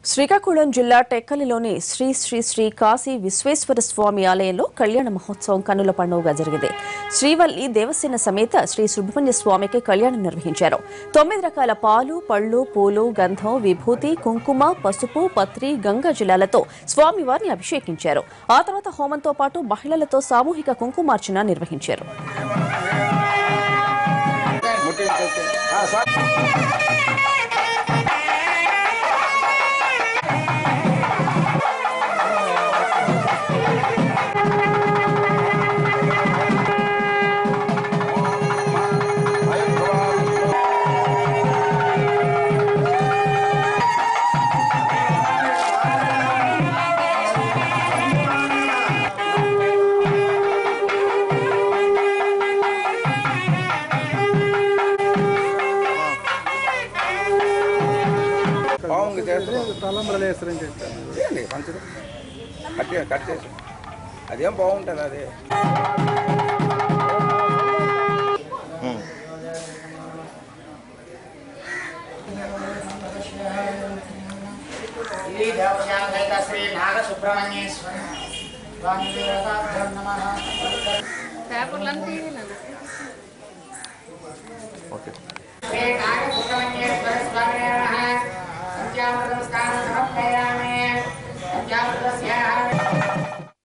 శ్రీకాకుళం జిల్లా టెక్కలిలోని శ్రీ శ్రీ శ్రీ కాశీ విశ్వేశ్వర స్వామి ఆలయంలో కళ్యాణ మహోత్సవం కన్నుల పండుగగా జరిగింది శ్రీవల్లి దేవసేన సమేత శ్రీ సుబ్రహ్మణ్య స్వామికి కళ్యాణం నిర్వహించారు తొమ్మిది రకాల పాలు పళ్ళు పూలు గంధం విభూతి కుంకుమ పసుపు పత్రి గంగా జలాలతో స్వామివారిని అభిషేకించారు ఆ తర్వాత హోమంతో పాటు మహిళలతో సామూహిక కుంకుమార్చన నిర్వహించారు బాగుంది చేస్తున్నాం తలంబ్రలు వేస్తారని చెప్పారు చేయండి మంచిది కట్ చేయండి కట్ చేసి అదేం బాగుంటుంది అది శ్రీ దేవశాంగైక శ్రీ నాగసుబ్రహ్మణ్యేశ్వర స్వామి దేవతాభ్యం నమః ఓకే శ్రీ నాగసుబ్రహ్మణ్యేశ్వర